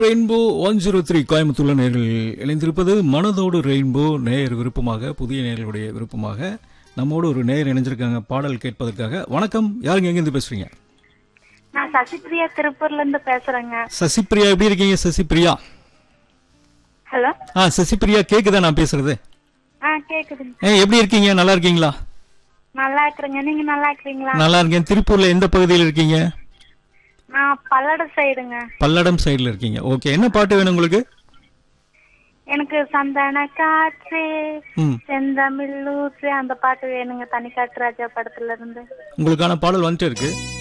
rainbow one zero three கோயம்புத்தூர்ல நேர்கள் இணைந்திருப்பது மனதோடு ரெயின்போ நேயர் விருப்பமாக புதிய நேயர்களுடைய விருப்பமாக நம்மோடு ஒரு நேயர் இணைஞ்சிருக்காங்க பாடல் கேட்பதற்காக வணக்கம் யாருங்க எங்கேருந்து பேசுறீங்க நான் சசிபிரியா திருப்பூர்ல இருந்து பேசுறேங்க சசிபிரியா எப்படி இருக்கீங்க சசிபிரியா ஹலோ ஆ சசிபிரியா கேக்குதா நான் பேசுறது ஆ கேக்குதுங்க ஏ எப்படி இருக்கீங்க நல்லா இருக்கீங்களா நல்லா இருக்கிறேங்க நீங்க நல்லா இருக்கிறீங்களா நல்லா இருக்கேன் திருப்பூர்ல எந்த பகுதியில் இருக்கீங்க நான் பல்லட சைடுங்க பல்லடம் சைடுல இருக்கீங்க ஓகே என்ன பாட்டு வேணும் உங்களுக்கு எனக்கு சந்தான காற்று ம் செந்தமிழ் ஊற்று அந்த பாட்டு வேணுங்க தனிக்காட்டு ராஜா படத்துல இருந்து உங்களுக்கான பாடல் வந்துட்டு இருக்கு